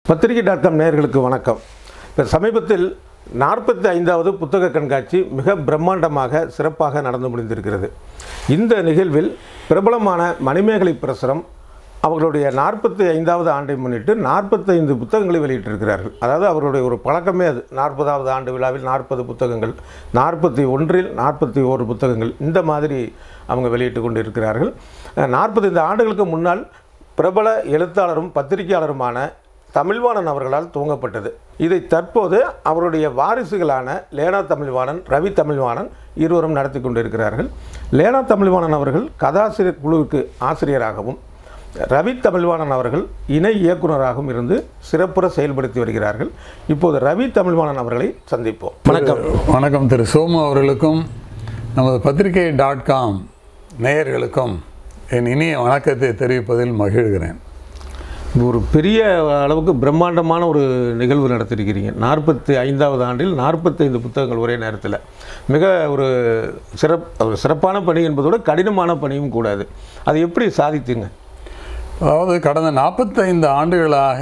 பத்திரிகை dot com நேயர்களுக்கு வணக்கம் இப்போ சமீபத்தில் நாற்பத்தி ஐந்தாவது புத்தக கண்காட்சி மிக பிரம்மாண்டமாக சிறப்பாக நடந்து முடிந்திருக்கிறது இந்த நிகழ்வில் பிரபலமான மணிமேகலை பிரசுரம் அவர்களுடைய நாற்பத்தி ஐந்தாவது ஆண்டை முன்னிட்டு நாற்பத்தைந்து புத்தகங்களை வெளியிட்டிருக்கிறார்கள் அதாவது அவர்களுடைய ஒரு பழக்கமே அது நாற்பதாவது ஆண்டு விழாவில் நாற்பது புத்தகங்கள் நாற்பத்தி ஒன்றில் நாற்பத்தி ஓரு புத்தகங்கள் இந்த மாதிரி அவங்க வெளியிட்டு கொண்டு இருக்கிறார்கள் நாற்பத்தைந்து ஆண்டுகளுக்கு முன்னால் பிரபல எழுத்தாளரும் பத்திரிகையாளருமான தமிழ்வாணன் அவர்களால் துவங்கப்பட்டது இதை தற்போது அவருடைய வாரிசுகளான லேனா தமிழ்வாணன் ரவி தமிழ்வாணன் இருவரும் நடத்தி கொண்டிருக்கிறார்கள் லேனா தமிழ்வாணன் அவர்கள் கதாசிரியர் குழுவுக்கு ஆசிரியராகவும் ரவி தமிழ்வாணன் அவர்கள் இணை இயக்குனராகவும் இருந்து சிறப்புற செயல்படுத்தி வருகிறார்கள் இப்போது ரவி தமிழ்வாணன் அவர்களை சந்திப்போம் வணக்கம் வணக்கம் திரு சோமு அவர்களுக்கும் நமது பத்திரிகை டாட் காம் நேயர்களுக்கும் என் இனிய வணக்கத்தை தெரிவிப்பதில் மகிழ்கிறேன் ஒரு பெரிய அளவுக்கு பிரம்மாண்டமான ஒரு நிகழ்வு நடத்திருக்கிறீங்க நாற்பத்தி ஐந்தாவது ஆண்டில் நாற்பத்தைந்து புத்தகங்கள் ஒரே நேரத்தில் மிக ஒரு சிறப் ஒரு சிறப்பான பணி என்பதோட கடினமான பணியும் கூடாது அது எப்படி சாதித்தீங்க அதாவது கடந்த நாற்பத்தைந்து ஆண்டுகளாக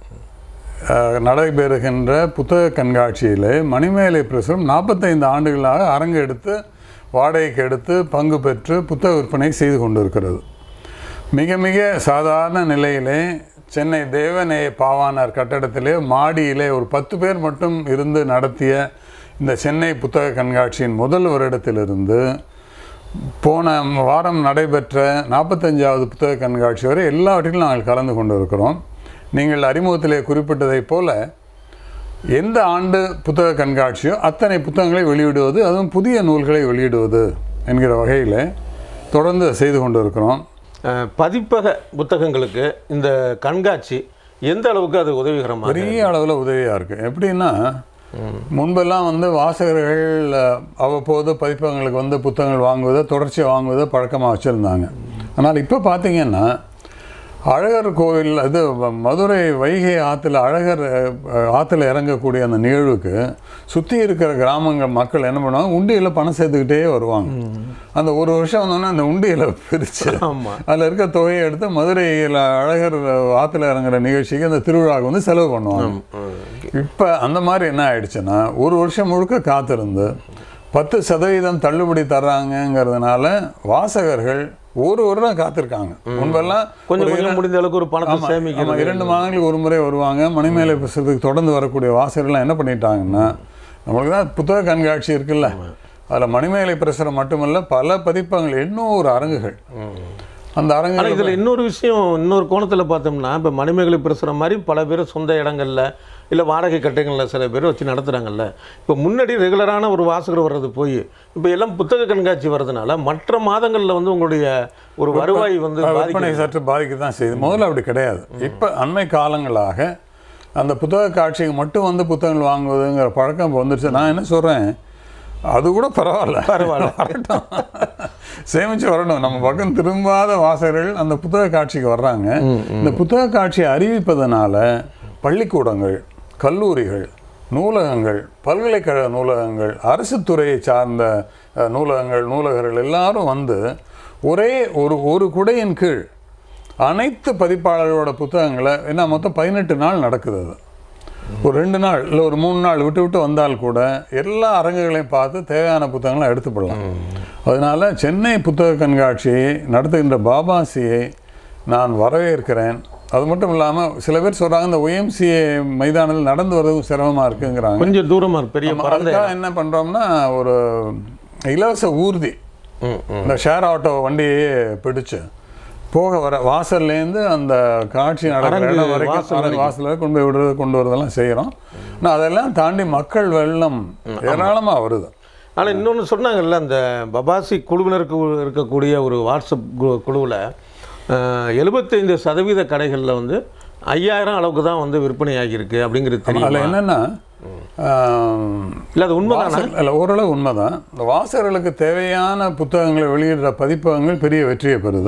அஹ், நடைபெறுகின்ற புத்தக கண்காட்சியில் மணிமேலை பிரசுரம் நாற்பத்தைந்து ஆண்டுகளாக அரங்கு எடுத்து வாடகைக்கு எடுத்து பங்கு பெற்று புத்தக விற்பனை செய்து கொண்டிருக்கிறது மிக மிக சாதாரண நிலையிலே சென்னை தேவநேய பாவாணர் கட்டடத்திலே மாடியிலே ஒரு பத்து பேர் மட்டும் இருந்து நடத்திய இந்த சென்னை புத்தக கண்காட்சியின் முதல் வருடத்திலிருந்து போன வாரம் நடைபெற்ற நாற்பத்தஞ்சாவது புத்தக கண்காட்சி வரை எல்லாவற்றிலும் நாங்கள் கலந்து கொண்டிருக்கிறோம் நீங்கள் அறிமுகத்திலே குறிப்பிட்டதைப் போல எந்த ஆண்டு புத்தக கண்காட்சியோ அத்தனை புத்தகங்களை வெளியிடுவது அதுவும் புதிய நூல்களை வெளியிடுவது என்கிற வகையில் தொடர்ந்து செய்து கொண்டிருக்கிறோம் அஹ், பதிப்பக புத்தகங்களுக்கு இந்த கண்காட்சி எந்த அளவுக்கு அது உதவிகரமாக பெரிய அளவில் உதவியாக இருக்குது எப்படின்னா முன்பெல்லாம் வந்து வாசகர்கள் அஹ், அவ்வப்போது பதிப்பகங்களுக்கு வந்து புத்தகங்கள் வாங்குவதை தொடர்ச்சியாக வாங்குவதை பழக்கமாக வச்சுருந்தாங்க ஆனால் இப்போ பார்த்தீங்கன்னா அழகர் கோவில் அது மதுரை வைகை ஆற்றுல அழகர் அஹ், ஆற்றுல இறங்கக்கூடிய அந்த நிகழ்வுக்கு சுற்றி இருக்கிற கிராமங்கள் மக்கள் என்ன பண்ணுவாங்க உண்டியில் பணம் சேர்த்துக்கிட்டே வருவாங்க அந்த ஒரு வருஷம் வந்தோன்னே அந்த உண்டியலை பிரித்து ஆமாம் அதில் இருக்க தொகையை எடுத்து மதுரையில் அழகர் ஆற்றுல இறங்குற நிகழ்ச்சிக்கு அந்த திருவிழாவுக்கு வந்து செலவு பண்ணுவாங்க இப்போ அந்த மாதிரி என்ன ஆயிடுச்சுன்னா ஒரு வருஷம் முழுக்க காத்திருந்து பத்து சதவீதம் தள்ளுபடி தர்றாங்கங்கிறதுனால வாசகர்கள் ஒரு வருடம் காத்திருக்காங்க முன்பெல்லாம் கொஞ்சம் கொஞ்சம் முடிந்த அளவுக்கு ஒரு பணத்தை ஆமா, சேமிக்கிறது இரண்டு மாதங்களுக்கு ஒரு முறை வருவாங்க மணிமேலை புஸ்தகத்துக்கு தொடர்ந்து வரக்கூடிய வாசகர்கள்லாம் என்ன பண்ணிட்டாங்கன்னா நம்மளுக்கு தான் புத்தக கண்காட்சி இருக்குல்ல அதில் மணிமேலை பிரசுரம் மட்டுமல்ல பல பதிப்பகங்கள் எண்ணூறு அரங்குகள் அந்த ஆனால் அரங்குகள் இதில் இன்னொரு விஷயம் இன்னொரு கோணத்தில் பார்த்தோம்னா இப்போ மணிமேகலை பிரசுரம் மாதிரி பல பேர் சொந்த இடங்களில் இல்லை வாடகை கட்டைகளில் சில பேர் வச்சு நடத்துகிறாங்கல்ல இப்போ முன்னாடி ரெகுலரான ஒரு வாசகர் வர்றது போய் இப்போ எல்லாம் புத்தக கண்காட்சி வர்றதுனால மற்ற மாதங்களில் வந்து உங்களுடைய ஒரு வருவாய் வந்து விற்பனை சற்று பாதிக்க தான் செய்யுது முதல்ல அப்படி கிடையாது இப்போ அண்மை காலங்களாக அந்த புத்தக காட்சிக்கு மட்டும் வந்து புத்தகங்கள் வாங்குவதுங்கிற பழக்கம் இப்போ வந்துருச்சு நான் என்ன சொல்கிறேன் அது கூட பரவாயில்ல பரவாயில்ல. வரட்டும் சேமிச்சு வரணும் நம்ம பக்கம் திரும்பாத வாசகர்கள் அந்த புத்தக காட்சிக்கு வர்றாங்க இந்த புத்தக காட்சியை அறிவிப்பதனால பள்ளிக்கூடங்கள் கல்லூரிகள் நூலகங்கள் பல்கலைக்கழக நூலகங்கள் அரசு துறையை சார்ந்த அஹ், நூலகங்கள் நூலகர்கள் எல்லாரும் வந்து ஒரே ஒரு ஒரு குடையின் கீழ் அனைத்து பதிப்பாளர்களோட புத்தகங்களை என்ன மொத்தம் பதினெட்டு நாள் நடக்குது அது ஒரு ரெண்டு நாள் இல்லை ஒரு மூணு நாள் விட்டு விட்டு வந்தால் கூட எல்லா அரங்குகளையும் பார்த்து தேவையான புத்தகங்களை எடுத்துப்படலாம் அதனால சென்னை புத்தக கண்காட்சியை நடத்துகின்ற பாபாசியை நான் வரவேற்கிறேன் அது மட்டும் இல்லாமல் சில பேர் சொல்கிறாங்க இந்த ஒய்எம்சிஏ மைதானத்தில் நடந்து வர்றதும் சிரமமாக இருக்குங்கிறாங்க கொஞ்சம் தூரமாக இருக்கு, பெரிய நம்ம பரந்த அதுக்காக என்ன பண்ணுறோம்னா ஒரு இலவச ஊர்தி ம், ம். இந்த ஷேர் ஆட்டோ வண்டியே பிடிச்சு போக வர வாசல்லேருந்து அந்த காட்சி நடக்கிற அரங்கு இடம் வரைக்கும் வாசல் அரங்கு வாசல் வரைக்கும் கொண்டு போய் விடுறது கொண்டு வரதெல்லாம் செய்கிறோம் ஆனால் அதெல்லாம் தாண்டி மக்கள் வெள்ளம் ஏராளமாக வருது ஆனால் இன்னொன்று சொன்னாங்கல்ல அந்த பபாசி குழுவினருக்கு இருக்கக்கூடிய ஒரு வாட்ஸ்அப் கு- குழுவில் எழுபத்தைந்து சதவீத கடைகளில் வந்து ஐயாயிரம் அளவுக்கு தான் வந்து விற்பனை ஆகியிருக்கு அப்படிங்கிறது தெரியும் அதில் என்னென்னா இல்லை அது உண்மைதானா வாசல் இல்லை ஓரளவு உண்மைதான் இந்த வாசகர்களுக்கு தேவையான புத்தகங்களை வெளியிடுற பதிப்பகங்கள் பெரிய வெற்றியை பெறுது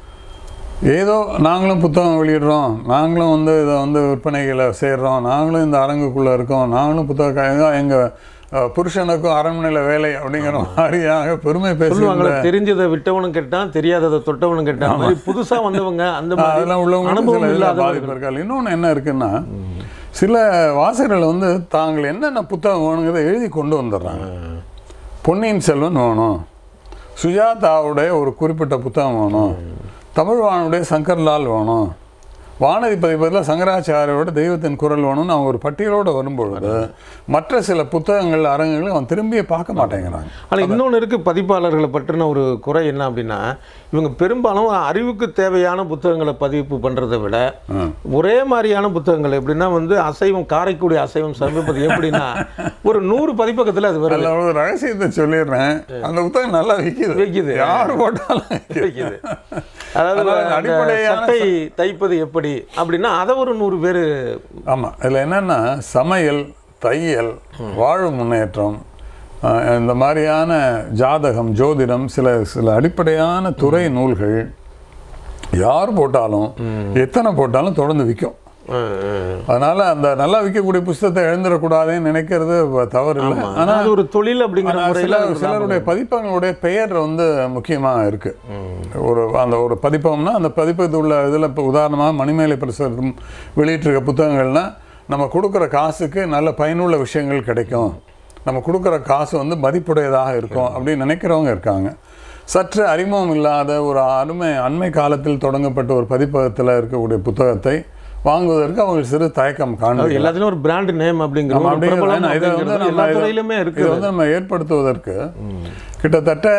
ஏதோ நாங்களும் புத்தகம் வெளியிடுறோம் நாங்களும் வந்து இதை வந்து விற்பனைகளை செய்கிறோம் நாங்களும் இந்த அரங்குக்குள்ளே இருக்கோம் நாங்களும் புத்தக எங்கள் புருஷனுக்கும் அரண்மனையில் வேலை அப்படிங்கிற மாதிரியாக பெருமை சொல்லுவாங்களே பேசுவாங்க தெரிஞ்சதை விட்டவனும் கேட்டான் தெரியாததை தொட்டவனும் கேட்டான் மாதிரி புதுசாக வந்தவங்க அந்த மாதிரி அதெல்லாம் உள்ளவங்களுக்கு அனுபவம் சில இதில் இல்லாதவர்கள் பாதிப்பு இருக்காது இன்னொன்று என்ன இருக்குன்னா சில வாசகர்கள் வந்து தாங்கள் என்னென்ன புத்தகம் வேணுங்கிறத எழுதி கொண்டு வந்துடுறாங்க பொன்னியின் செல்வன் வேணும் சுஜாதாவுடைய ஒரு குறிப்பிட்ட புத்தகம் வேணும் தமிழ்வானுடைய சங்கர்லால் வேணும் வானதி பதிப்பதில் சங்கராச்சாரியோட தெய்வத்தின் குரல் வேணும்னு அவங்க ஒரு பட்டியலோடு வரும்பொழுது மற்ற சில புத்தகங்கள் அரங்குகள் அவன் திரும்பியே பார்க்க மாட்டேங்கிறாங்க ஆனால் இன்னொன்று இருக்குது பதிப்பாளர்களை பற்றின ஒரு குறை என்ன அப்படின்னா இவங்க பெரும்பாலும் அறிவுக்கு தேவையான புத்தகங்களை பதிப்பு பண்ணுறதை விட ஒரே மாதிரியான புத்தகங்கள் எப்படின்னா வந்து அசைவம் காரைக்குடி அசைவம் சமீபது எப்படின்னா ஒரு நூறு பதிப்பகத்தில் அது வருது அதில் ஒரு ரகசியத்தை சொல்லிடுறேன் அந்த புத்தகம் நல்லா விற்கிது விக்குது. யார் போட்டாலும் விக்குது. இருக்குது அதாவது அதாவது அந்த அடிப்படையான சட்டை தைப்பது எப்படி அப்படின்னா அதை ஒரு நூறு பேர் ஆமாம் இதில் என்னென்னா சமையல் தையல் வாழ்வு முன்னேற்றம் அஹ், இந்த மாதிரியான ஜாதகம் ஜோதிடம் சில சில அடிப்படையான துறை நூல்கள் யார் போட்டாலும் எத்தனை போட்டாலும் தொடர்ந்து விற்கும் அதனால அந்த நல்லா விற்கக்கூடிய புஸ்தகத்தை எழுந்துடக்கூடாதுன்னு நினைக்கிறது தவறு இல்லை ஆனால் அது ஒரு தொழில் அப்படிங்கிற ஆனா முறையில் சில சிலருடைய பதிப்பகங்களுடைய பெயர் வந்து முக்கியமாக இருக்கு ஒரு அந்த ஒரு பதிப்பகம்னா அந்த பதிப்பகத்தில் உள்ள இதில் இப்போ உதாரணமாக மணிமேலை பிரசுரம் வெளியிட்டிருக்க புத்தகங்கள்னா நம்ம கொடுக்குற காசுக்கு நல்ல பயனுள்ள விஷயங்கள் கிடைக்கும் நம்ம கொடுக்குற காசு வந்து மதிப்புடையதாக இருக்கும் அப்படின்னு நினைக்கிறவங்க இருக்காங்க சற்று அறிமுகம் இல்லாத ஒரு அருமை அண்மை காலத்தில் தொடங்கப்பட்ட ஒரு பதிப்பகத்தில் இருக்கக்கூடிய புத்தகத்தை வாங்குவதற்கு அவங்க சிறு தயக்கம் காண்பு எல்லாத்துலயும் ஒரு பிராண்ட் நேம் அப்படிங்கிற ஆமா, ஒரு அப்படிங்கிறது பிரபலம் வேணாம். இதை வந்து அப்படிங்கிறது நம்ம எல்லா இதை- துறையிலுமே இதை இருக்கு வந்து நம்ம ஏற்படுத்துவதற்கு கிட்டத்தட்ட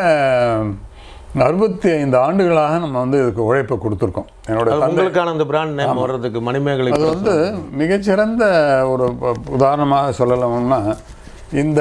அறுபத்தி ஐந்து ஆண்டுகளாக நம்ம வந்து இதுக்கு உழைப்பை கொடுத்துருக்கோம் என்னோட அது தந்தை உங்களுக்கான அந்த பிராண்ட் நேம் வர்றதுக்கு மணிமேகலை அது வந்து மிகச்சிறந்த ஒரு ப- உதாரணமாக சொல்லலாம்னா இந்த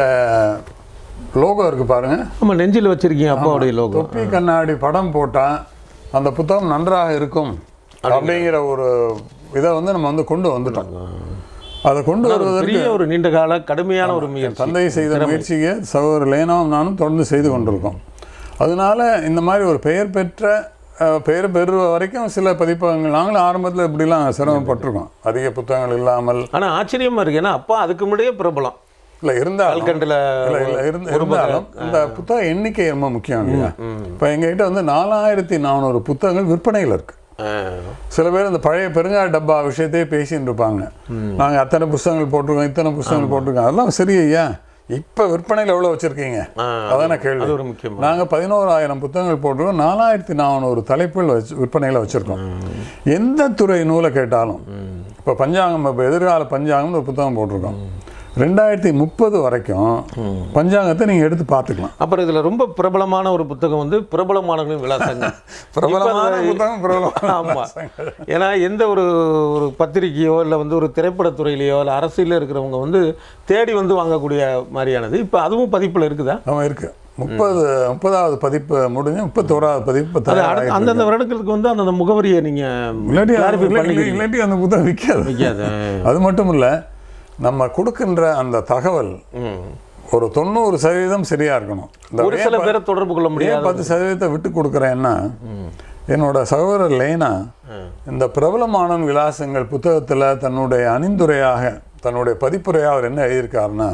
லோகோ இருக்கு பாருங்க நம்ம நெஞ்சில் வச்சிருக்கீங்க அப்பாவுடைய லோகோ தொப்பி கண்ணாடி படம் போட்டா அந்த புத்தகம் நன்றாக இருக்கும் அப்படிங்கிற ஒரு இதை வந்து நம்ம வந்து கொண்டு வந்துட்டோம் அதை கொண்டு வருவதற்கு பெரிய ஒரு நீண்ட கால கடுமையான ஒரு முயற்சி தந்தை செய்த முயற்சியை சகோதரர் லேனாவும் நானும் தொடர்ந்து செய்து கொண்டிருக்கோம் அதனால இந்த மாதிரி ஒரு பெயர் பெற்ற அஹ், பெயர் பெறுவ வரைக்கும் சில பதிப்பகங்கள் நாங்களும் ஆரம்பத்தில் இப்படிலாம் சிரமப்பட்டிருக்கோம் அதிக புத்தகங்கள் இல்லாமல் ஆனா ஆச்சரியமா இருக்கு ஏன்னா அப்பா அதுக்கு முன்னாடியே பிரபலம் இல்லை இருந்தாலும் கல்கண்டில் இல்லை இல்லை இருந்த இருந்தாலும் இந்த புத்தக எண்ணிக்கை ரொம்ப முக்கியம் இல்லையா இப்போ எங்ககிட்ட வந்து நாலாயிரத்தி நானூறு புத்தகங்கள் விற்பனையில் இருக்கு சில பேர் இந்த பழைய பெருங்காய டப்பா விஷயத்தையே பேசின்னு இருப்பாங்க நாங்கள் அத்தனை புஸ்தகங்கள் போட்டிருக்கோம் இத்தனை புஸ்தகங்கள் போட்டிருக்கோம் அதெல்லாம் சரி ஐயா இப்போ விற்பனையில் எவ்வளோ வச்சுருக்கீங்க அதான கேள்வி அது ஒரு முக்கியம் நாங்கள் பதினோராயிரம் புத்தகங்கள் போட்டிருக்கோம் நாலாயிரத்தி நானூறு தலைப்புகள் வச்சு விற்பனையில் வச்சுருக்கோம் எந்த துறை நூலை கேட்டாலும் இப்போ பஞ்சாங்கம் இப்போ எதிர்கால பஞ்சாங்கம்னு ஒரு புத்தகம் போட்டிருக்கோம் ரெண்டாயிரத்தி முப்பது வரைக்கும் பஞ்சாங்கத்தை நீங்கள் எடுத்து பார்த்துக்கலாம் அப்புறம் இதுல ரொம்ப பிரபலமான ஒரு புத்தகம் வந்து பிரபலமானவர்களின் விலாசங்கள் பிரபலமான இப்ப அது- புத்தகம் பிரபலமான ஆமா ஏன்னா எந்த ஒரு ஒரு பத்திரிக்கையோ இல்லை வந்து ஒரு திரைப்படத்துறையிலையோ இல்லை அரசியலில் இருக்கிறவங்க வந்து தேடி வந்து வாங்கக்கூடிய மாதிரியானது இப்போ அதுவும் பதிப்பில் இருக்குதா அவன் இருக்கு முப்பது முப்பதாவது பதிப்பு முடிஞ்சு முப்பத்தோராவது பதிப்பு அது அடுத்த தயாராகிட்டு அந்தந்த வருடங்களுக்கு வந்து அந்தந்த முகவரியை நீங்க இல்லாட்டி அது- clarify இல்லாட்டி- பண்ணிக்கிறீங்க. இல்லாட்டி அந்த புத்தகம் விற்காது வைக்காது அது மட்டும் இல்லை நம்ம கொடுக்கின்ற அந்த தகவல் ம். ஒரு தொண்ணூறு சதவீதம் சரியா இருக்கணும் இந்த ஒரு சில பேரை தொடர்பு கொள்ள ஏன் முடியாது பத்து சதவீதத்தை விட்டு கொடுக்குறேன்னா என்னோட சகோதரர் லேனா இந்த பிரபலமான விலாசங்கள் புத்தகத்தில் தன்னுடைய அணிந்துரையாக தன்னுடைய பதிப்புரையாக அவர் என்ன எழுதியிருக்காருன்னா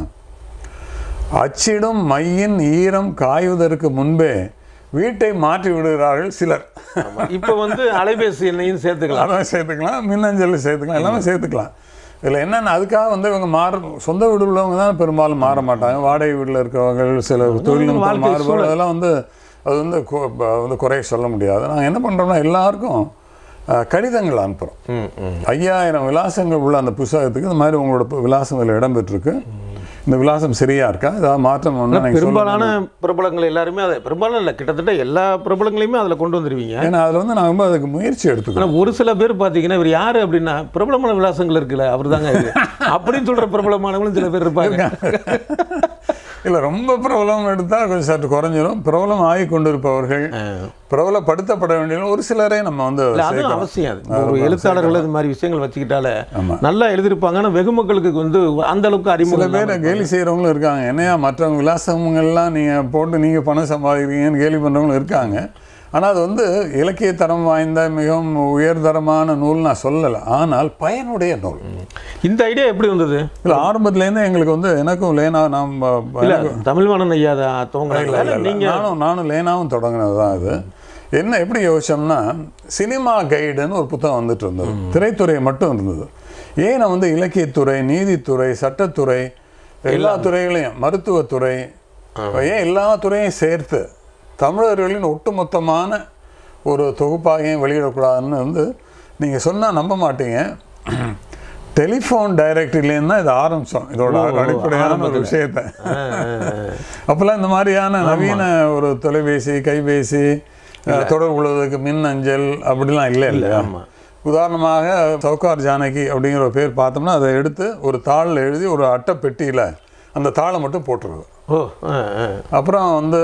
அச்சிடும் மையின் ஈரம் காய்வதற்கு முன்பே வீட்டை மாற்றி விடுகிறார்கள் சிலர் இப்போ வந்து அலைபேசி எண்ணையும் சேர்த்துக்கலாம் அதான் சேர்த்துக்கலாம் மின்னஞ்சல் சேர்த்துக்கலாம் எல்லாமே சேர்த்துக்கலாம் இதில் என்னென்ன அதுக்காக வந்து இவங்க மாற சொந்த வீடு உள்ளவங்க தான் பெரும்பாலும் மாற மாட்டாங்க வாடகை வீட்டில் இருக்கிறவங்க சில தொழில்நுட்ப வாழ்க்கை மாறுபாடு அதெல்லாம் வந்து அது வந்து கு- ப- வந்து குறை சொல்ல முடியாது நாங்கள் என்ன பண்ணுறோம்னா எல்லாருக்கும் அஹ், கடிதங்கள் அனுப்புகிறோம் ம் ம் ஐயாயிரம் விலாசங்கள் உள்ள அந்த புத்தகத்துக்கு இந்த மாதிரி உங்களோட பு- விலாசங்கள் இடம்பெற்றிருக்கு இந்த விலாசம் சரியா இருக்கா ஏதாவது மாற்றம் ஒன்று நீங்கள் பெரும்பாலான பிரபலங்கள் எல்லாருமே அதை பெரும்பாலும் இல்லை கிட்டத்தட்ட எல்லா பிரபலங்களையுமே அதில் கொண்டு வந்துருவீங்க ஏன்னா அதில் வந்து நான் ரொம்ப அதுக்கு முயற்சி எடுத்துக்கிறோம் ஆனால் ஒரு சில பேர் பார்த்தீங்கன்னா இவர் யார் அப்படின்னா பிரபலமான விலாசங்கள் இருக்குல்ல அவர் தாங்க இது அப்படின்னு சொல்கிற பிரபலமானவங்களும் சில பேர் இருப்பாங்க இல்லை ரொம்ப பிரபலம் எடுத்தால் கொஞ்சம் சற்று குறைஞ்சிரும் பிரபலம் ஆகி கொண்டிருப்பவர்கள் பிரபலப்படுத்தப்பட வேண்டிய ஒரு சிலரை நம்ம வந்து இல்லை அதுவும் சேர்க்கலாம். அவசியம் அது ஒரு எழுத்தாளர்கள் இது மாதிரி விஷயங்கள் வச்சுக்கிட்டாலே ஆமா. நல்லா எழுதியிருப்பாங்க ஆனால் வெகு மக்களுக்கு வந்து அந்த அளவுக்கு சில அறிமுகம் பேர் கேலி செய்கிறவங்களும் இருக்காங்க என்னையா மற்றவங்க விலாசங்கள்லாம் நீங்கள் போட்டு நீங்கள் பணம் சம்பாதிக்கிறீங்கன்னு கேலி பண்ணுறவங்களும் இருக்காங்க ஆனால் அது வந்து இலக்கிய தரம் வாய்ந்த மிகவும் உயர்தரமான நூல் நான் சொல்லலை ஆனால் பயனுடைய நூல் இந்த ஐடியா எப்படி வந்தது இல்லை ஆரம்பத்துலேருந்து எங்களுக்கு வந்து எனக்கும் லேனா நாம் இல்ல தமிழ்வாணன் ஐயா அதை இல்லை துவங்குறாங்களா இல்லை இல்லை நீங்கள் நானும் நானும் லேனாவும் தொடங்கினது தான் அது என்ன எப்படி யோசிச்சோம்னா சினிமா கைடுன்னு ஒரு புத்தகம் வந்துட்டு இருந்தது திரைத்துறை மட்டும் இருந்தது ஏன் நான் வந்து இலக்கியத்துறை நீதித்துறை சட்டத்துறை எல்லா துறைகளையும் மருத்துவத்துறை ஏன் எல்லா துறையும் சேர்த்து தமிழர்களின் ஒட்டுமொத்தமான ஒரு தொகுப்பாக ஏன் வெளியிடக்கூடாதுன்னு வந்து நீங்கள் சொன்னால் நம்ப மாட்டீங்க டெலிஃபோன் டைரக்டரிலேருந்து தான் இது ஆரம்பித்தோம் இதோட அடிப்படையான ஒரு விஷயத்தை அப்போல்லாம் இந்த மாதிரியான நவீன ஒரு தொலைபேசி கைபேசி அஹ், தொடர்பு கொள்வதற்கு மின் அஞ்சல் அப்படிலாம் இல்லை இல்லையா ஆமாம் உதாரணமாக சவுகார் ஜானகி அப்படிங்கிற ஒரு பேர் பார்த்தோம்னா அதை எடுத்து ஒரு தாளில் எழுதி ஒரு அட்டை பெட்டியில் அந்த தாளை மட்டும் போட்டுருது ஓ ஆ ஆ அப்புறம் வந்து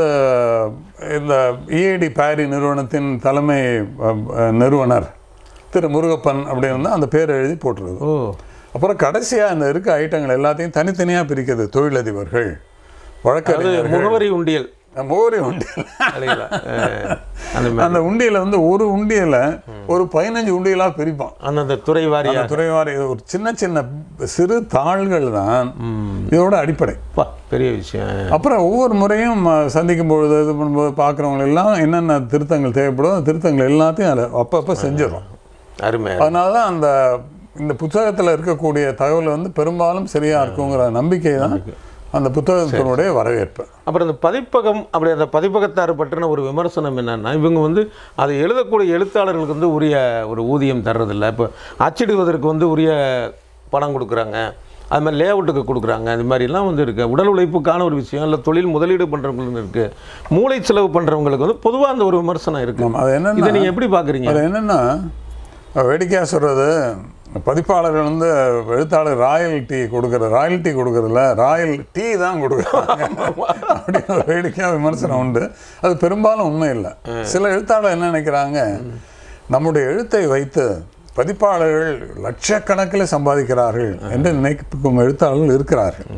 இந்த இஏடி பாரி நிறுவனத்தின் தலைமை அஹ், அஹ், நிறுவனர் திரு முருகப்பன் அப்படின்னு அந்த பேர் எழுதி போட்டுருது ஓ அப்புறம் கடைசியாக இந்த இருக்க ஐட்டங்கள் எல்லாத்தையும் தனித்தனியாக பிரிக்கிறது தொழிலதிபர்கள் அது வழக்கறிஞர்கள் முகவரி உண்டியல் மோரி உண்டியல் இல்லைங்களா ஆ, அந்த மாதிரி அந்த உண்டியலை வந்து ஒரு உண்டியலை ஒரு பதினஞ்சு உண்டியலாக பிரிப்பான் அந்தந்த துறை வாரியா அந்த துறைவாரி ஒரு சின்ன சின்ன சிறு தாள்கள் தான் இதோட அடிப்படை அப்பா, பெரிய விஷயம் அப்புறம் ஒவ்வொரு முறையும் அஹ், சந்திக்கும் பொழுது இது பண்ணும்போது பார்க்குறவங்க எல்லாம் என்னென்ன திருத்தங்கள் தேவைப்படுதோ அந்த திருத்தங்கள் எல்லாத்தையும் அதில் அப்பப்போ செஞ்சிடும் அருமை அதனால தான் அந்த இந்த புத்தகத்தில் இருக்கக்கூடிய தகவல் வந்து பெரும்பாலும் சரியாக இருக்குங்கிற நம்பிக்கை தான் அந்த புத்தகத்தினுடைய வரவேற்பு அப்புறம் இந்த பதிப்பகம் அப்படி அந்த பதிப்பகத்தார் பற்றின ஒரு விமர்சனம் என்னன்னா இவங்க வந்து அதை எழுதக்கூடிய எழுத்தாளர்களுக்கு வந்து உரிய ஒரு ஊதியம் தர்றதில்ல இப்போ அச்சிடுவதற்கு வந்து உரிய பணம் கொடுக்குறாங்க அது மாதிரி லேஅவுட்டுக்கு கொடுக்குறாங்க இது மாதிரிலாம் வந்து இருக்குது உடல் உழைப்புக்கான ஒரு விஷயம் இல்லை தொழில் முதலீடு பண்ணுறவங்களுக்கு இருக்குது மூளை செலவு பண்ணுறவங்களுக்கு வந்து பொதுவாக அந்த ஒரு விமர்சனம் இருக்குது ஆமா, அது என்னன்னா இதை நீங்கள் எப்படி பார்க்குறீங்க அது என்னன்னா வேடிக்கையாக சொல்கிறது பதிப்பாளர்கள் வந்து எழுத்தாளர் ராயல்ட்டி கொடுக்குற ராயல்ட்டி கொடுக்குறதுல ராயல் டீ தான் கொடுக்குறாங்க அப்படின்னு ஒரு வேடிக்கையாக விமர்சனம் உண்டு அது பெரும்பாலும் உண்மை இல்லை சில எழுத்தாளர் என்ன நினைக்கிறாங்க நம்முடைய எழுத்தை வைத்து பதிப்பாளர்கள் லட்சக்கணக்கில் சம்பாதிக்கிறார்கள் என்று நினைக்கும் எழுத்தாளர்கள் இருக்கிறார்கள்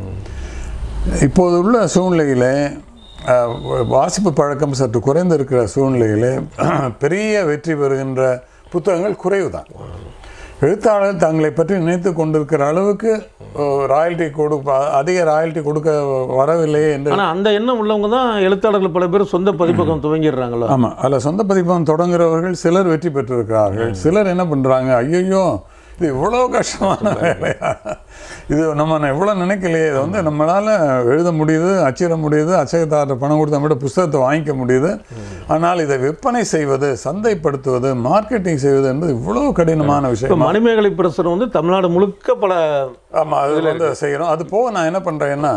இப்போது உள்ள சூழ்நிலையிலே அஹ், வாசிப்பு பழக்கம் சற்று குறைந்திருக்கிற சூழ்நிலையிலே பெரிய வெற்றி பெறுகின்ற புத்தகங்கள் குறைவு தான் எழுத்தாளர் தங்களை பற்றி நினைத்து கொண்டிருக்கிற அளவுக்கு ராயல்ட்டி கொடுக்க அதிக ராயல்ட்டி கொடுக்க வரவில்லையே என்று ஆனால் அந்த எண்ணம் உள்ளவங்க தான் எழுத்தாளர்கள் பல பேர் சொந்த பதிப்பகம் துவங்கிடுறாங்களோ ஆமாம் அதில் சொந்த பதிப்பகம் தொடங்குறவர்கள் சிலர் வெற்றி பெற்றிருக்கிறார்கள் சிலர் என்ன பண்ணுறாங்க ஐயோ இது இவ்வளோ கஷ்டமான வேலையா இது நம்ம எவ்வளோ நினைக்கலையே இதை வந்து நம்மளால் எழுத முடியுது அச்சிட முடியுது அச்சகத்தார்ட்ட பணம் கொடுத்தா கூட புஸ்தகத்தை வாங்கிக்க முடியுது ஆனால் இதை விற்பனை செய்வது சந்தைப்படுத்துவது மார்க்கெட்டிங் செய்வது என்பது இவ்வளோ கடினமான இப்போ விஷயம் மணிமேகலை பிரசுரம் வந்து தமிழ்நாடு முழுக்க பல ஆமாம் அதில் வந்து செய்கிறோம் அது போக நான் என்ன பண்ணுறேன்னா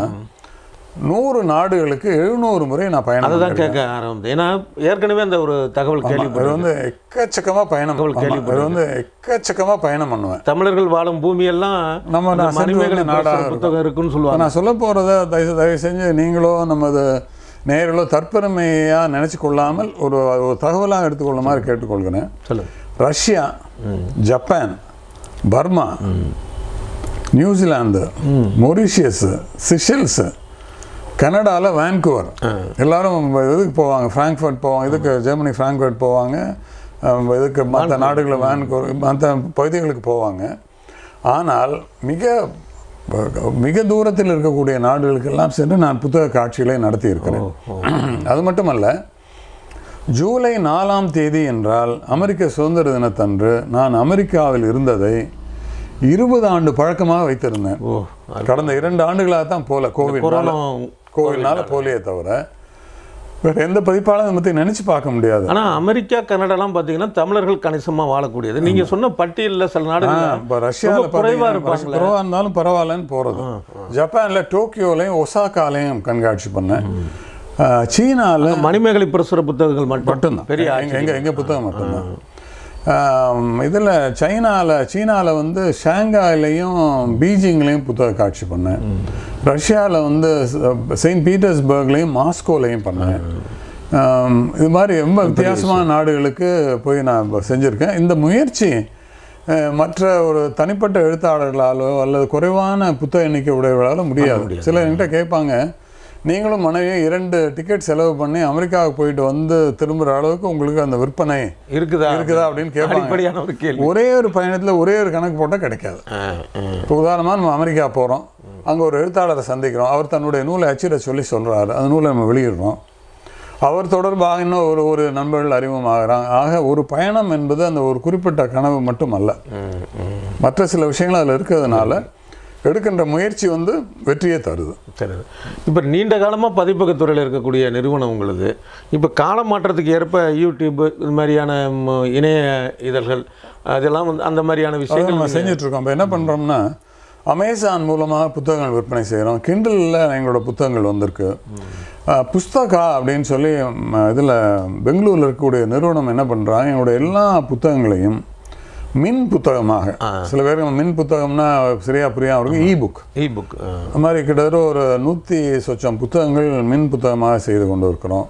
நூறு நாடுகளுக்கு எழுநூறு முறை நான் பயணம் அதை தான் பண்ணிருக்கேன். கேட்க ஆரம்பித்தேன் ஏன்னா ஏற்கனவே அந்த ஒரு தகவல் அது கேள்விப்பட்டேன் வந்து எக்கச்சக்கமாக பயணம் தகவல் ஆமா, அது வந்து எக்கச்சக்கமாக பயணம் பண்ணுவேன் தமிழர்கள் வாழும் பூமியெல்லாம் நம்ம அந்த நான் சென்று மணிமேகலை வந்த நாடாக பிரசுர புத்தகம் இருக்குன்னு இப்ப சொல்லுவாங்க நான் சொல்ல போகிறத தயவு தயவு செஞ்சு நீங்களோ நமது நேர்களோ தற்பெருமையாக நினச்சி கொள்ளாமல் ஒரு ஒரு தகவலாக எடுத்துக்கொள்ள மாதிரி கேட்டுக்கொள்கிறேன் சொல்லுங்க Russia Japan Burma New Zealand Mauritius Seychelles கனடாவில் வேன்குவர் எல்லாரும் இதுக்கு போவாங்க ஃப்ராங்க்ஃபர்ட் போவாங்க இதுக்கு ஜெர்மனி ஃப்ராங்க்ஃபர்ட் போவாங்க அஹ் இதுக்கு மற்ற நாடுகளில் வேன்குவர் மற்ற பகுதிகளுக்கு போவாங்க ஆனால் மிக மிக தூரத்தில் இருக்கக்கூடிய நாடுகளுக்கெல்லாம் சென்று நான் புத்தக காட்சிகளை நடத்தியிருக்கிறேன் அது மட்டுமல்ல ஜூலை நாலாம் தேதி என்றால் அமெரிக்க சுதந்திர தினத்தன்று நான் அமெரிக்காவில் இருந்ததை இருபது ஆண்டு பழக்கமாக வைத்திருந்தேன் ஓ கடந்த இரண்டு ஆண்டுகளாக தான் போல கோவிட் கொரோனா கோவிட்னால போலியே தவிர வேற எந்த பதிப்பாளரும் இதை பற்றி நினைச்சு பார்க்க முடியாது ஆனா அமெரிக்கா கனடாலாம் பார்த்தீங்கன்னா தமிழர்கள் கணிசமா வாழக்கூடியது நீங்க சொன்ன பட்டியலில் சில நாடுகள் இப்போ ரஷ்யாவில் குறைவா பார்த்தீங்கன்னா இருப்பாங்களே குறைவாக இருந்தாலும் பரவாயில்லன்னு போகிறது ஜப்பானில் டோக்கியோலையும் ஒசாக்காலையும் கண்காட்சி பண்ணேன் அஹ், சீனால மணிமேகலை பிரசுர புத்தகங்கள் மட்டும் மட்டும்தான் பெரிய எங்க எங்க எங்க புத்தகம் மட்டும்தான் இதில் சைனாவில் சீனாவில் வந்து ஷாங்காயிலையும் பீஜிங்லேயும் புத்தக காட்சி பண்ணேன் ரஷ்யாவில் வந்து செயின்ட் பீட்டர்ஸ்பர்க்லேயும் மாஸ்கோலையும் பண்ணேன் ஆம், இது மாதிரி ரொம்ப வித்தியாசமான நாடுகளுக்கு போய் நான் இப்ப செஞ்சுருக்கேன் இந்த முயற்சி அஹ், மற்ற ஒரு தனிப்பட்ட எழுத்தாளர்களாலோ அல்லது குறைவான புத்தக எண்ணிக்கை உடையவர்களாலோ முடியாது சிலர் என்கிட்ட கேட்பாங்க நீங்களும் மனைவியும் இரண்டு டிக்கெட் செலவு பண்ணி அமெரிக்காவுக்கு போயிட்டு வந்து திரும்புகிற அளவுக்கு உங்களுக்கு அந்த விற்பனை இருக்குதா இருக்குதா அப்படின்னு கேட்பாங்க அடிப்படையான ஒரு கேள்வி ஒரே ஒரு பயணத்தில் ஒரே ஒரு கணக்கு போட்டால் கிடைக்காது ஆ, ஆ. இப்போ உதாரணமாக நம்ம அமெரிக்கா போகிறோம் அங்கே ஒரு எழுத்தாளரை சந்திக்கிறோம் அவர் தன்னுடைய நூலை அச்சிட சொல்லி சொல்கிறாரு அந்த நூலை நம்ம வெளியிடுறோம் அவர் தொடர்பாக இன்னும் ஒரு ஒரு நண்பர்கள் அறிமுகமாகறாங்க ஆக ஒரு பயணம் என்பது அந்த ஒரு குறிப்பிட்ட கனவு மட்டும் அல்ல மற்ற சில விஷயங்கள் அதில் இருக்கிறதுனால எடுக்கின்ற முயற்சி வந்து வெற்றியை தருது சரி இப்போ நீண்ட காலமாக பதிப்பகத்துறையில் இருக்கக்கூடிய நிறுவனம் உங்களுது இப்போ கால மாற்றத்துக்கு ஏற்ப யூடியூப் இது மாதிரியான ம், இணைய இதழ்கள் அதெல்லாம் வந்து அந்த மாதிரியான அதை விஷயங்கள் நம்ம செஞ்சுட்டு இருக்கோம் இப்போ என்ன பண்ணுறோம்னா அமேசான் மூலமாக புத்தகங்கள் விற்பனை செய்கிறோம் கிண்டலில் எங்களோட புத்தகங்கள் வந்திருக்கு அஹ், புஸ்தகா அப்படின்னு சொல்லி இதில் பெங்களூரில் இருக்கக்கூடிய நிறுவனம் என்ன பண்ணுறாங்க எங்களோட எல்லா புத்தகங்களையும் மின் புத்தகமாக சில பேருக்கு மின் புத்தகம்னா சரியா புரியாம இருக்கும் இ புக் இ புக் அது மாதிரி கிட்டத்தட்ட ஒரு நூற்றி சொச்சம் புத்தகங்கள் மின் புத்தகமாக செய்து கொண்டு இருக்கிறோம்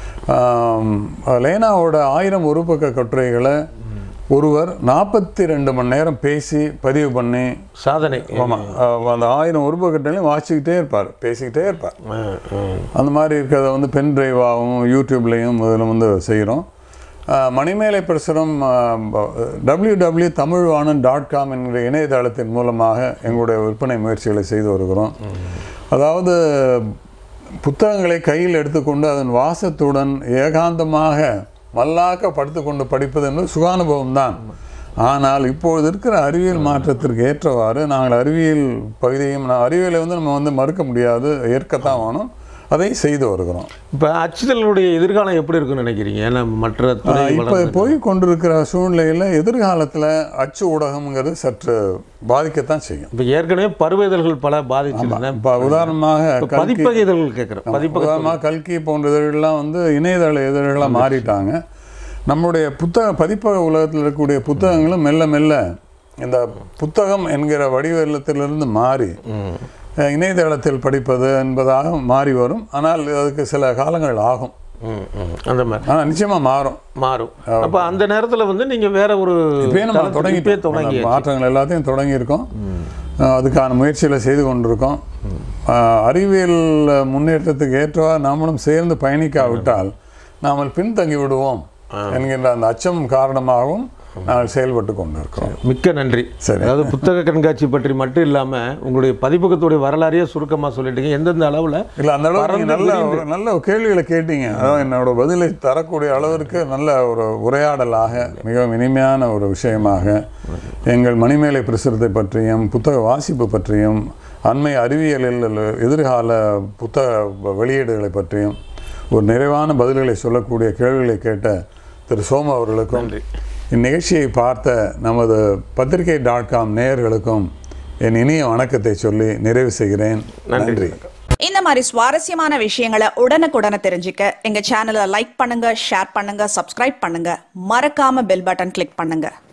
ஆம், லேனாவோட ஆயிரம் ஒரு பக்க கட்டுரைகளை ஒருவர் நாற்பத்தி ரெண்டு மணி நேரம் பேசி பதிவு பண்ணி சாதனை ஆமாம் அந்த ஆயிரம் ஒரு பக்க கட்டுரையும் வாசிச்சுக்கிட்டே இருப்பார் பேசிக்கிட்டே இருப்பார் ஆ, ஆ. அந்த மாதிரி இருக்கிறத வந்து பென் டிரைவாகவும் யூடியூப்லேயும் இதில் வந்து செய்கிறோம் Manimekalai Prasuram W W Tamilvanan dot com என்கிற இணையதளத்தின் மூலமாக எங்களுடைய விற்பனை முயற்சிகளை செய்து வருகிறோம் அதாவது புத்தகங்களை கையில் எடுத்துக்கொண்டு அதன் வாசத்துடன் ஏகாந்தமாக மல்லாக்க படுத்துக்கொண்டு படிப்பது என்பது சுகானுபவம் தான் ஆனால் இப்பொழுது இருக்கிற அறிவியல் மாற்றத்திற்கு ஏற்றவாறு நாங்கள் அறிவியல் பகுதியும் நான் அறிவியலை வந்து நம்ம வந்து மறுக்க முடியாது ஏற்கத்தான் வேணும் அதை செய்து வருகிறோம் இப்போ அச்சுதலுடைய எதிர்காலம் எப்படி இருக்குன்னு நினைக்கிறீங்க ஏன்னா மற்ற துறை இப்போ வளர்ந்து- போய் கொண்டிருக்கிற சூழ்நிலையில் எதிர்காலத்தில் அச்சு ஊடகம்ங்கிறது சற்று பாதிக்கத்தான் செய்யும் இப்போ ஏற்கனவே பருவ இதழ்கள் பல பாதிச்சிருந்தேன் இப்போ உதாரணமாக கல்கி பதிப்பக இதழ்கள் கேட்குறேன் பதிப்பக உதாரணமாக கல்கி போன்ற இதழ்கள்லாம் வந்து இணையதள இதழ்களாக மாறிட்டாங்க நம்முடைய புத்தக பதிப்பக உலகத்தில் இருக்கக்கூடிய புத்தகங்களும் மெல்ல மெல்ல இந்த புத்தகம் என்கிற வடிவத்திலிருந்து மாறி அஹ், இணையதளத்தில் படிப்பது என்பதாக மாறி வரும் ஆனால் அதுக்கு சில காலங்கள் ஆகும் ம், ம். அந்த மாதிரி ஆனால் நிச்சயமாக மாறும் மாறும் அப்போ அந்த நேரத்தில் வந்து நீங்கள் வேற ஒரு இப்பயே நம்ம தளத்துக்கு தொடங்கி இப்பயே தொடங்கி மாற்றங்கள் எல்லாத்தையும் தொடங்கியிருக்கோம் அஹ் அதுக்கான முயற்சிகளை செய்து கொண்டிருக்கோம் அஹ் அறிவியல் முன்னேற்றத்துக்கு ஏற்றவாறு நாமளும் சேர்ந்து பயணிக்காவிட்டால் நாமல் பின்தங்கி விடுவோம் என்கின்ற அந்த அச்சம் காரணமாகவும் நாங்கள் செயல்பட்டு கொண்டிருக்கிறோம் மிக்க நன்றி சரி. அதாவது புத்தக கண்காட்சி பற்றி மட்டும் இல்லாமல் உங்களுடைய பதிப்பகத்துடைய வரலாறையே சுருக்கமாக சொல்லிட்டீங்க எந்தெந்த அளவில் இல்லை அந்த அளவுக்கு பறந்து நீங்க நல்ல ஒரு நல்ல கேள்விகளை கேட்டீங்க அதாவது என்னோட பதிலை தரக்கூடிய அளவிற்கு நல்ல ஒரு உரையாடலாக மிகவும் இனிமையான ஒரு விஷயமாக எங்கள் மணிமேலை பிரசுரத்தை பற்றியும் புத்தக வாசிப்பு பற்றியும் அண்மை அறிவியலில் உள்ள எதிர்கால புத்தக வெளியீடுகளை பற்றியும் ஒரு நிறைவான பதில்களை சொல்லக்கூடிய கேள்விகளை கேட்ட திரு சோம அவர்களுக்கும் இந்நிகழ்ச்சியை பார்த்த நமது பத்திரிகை டாட் காம் நேயர்களுக்கும் என் இனிய வணக்கத்தை சொல்லி நிறைவு செய்கிறேன் நன்றி இந்த மாதிரி சுவாரஸ்யமான விஷயங்களை உடனுக்குடனே தெரிஞ்சுக்க எங்க சேனலை லைக் பண்ணுங்க ஷேர் பண்ணுங்க சப்ஸ்கிரைப் பண்ணுங்க மறக்காம பெல் பட்டன் கிளிக் பண்ணுங்க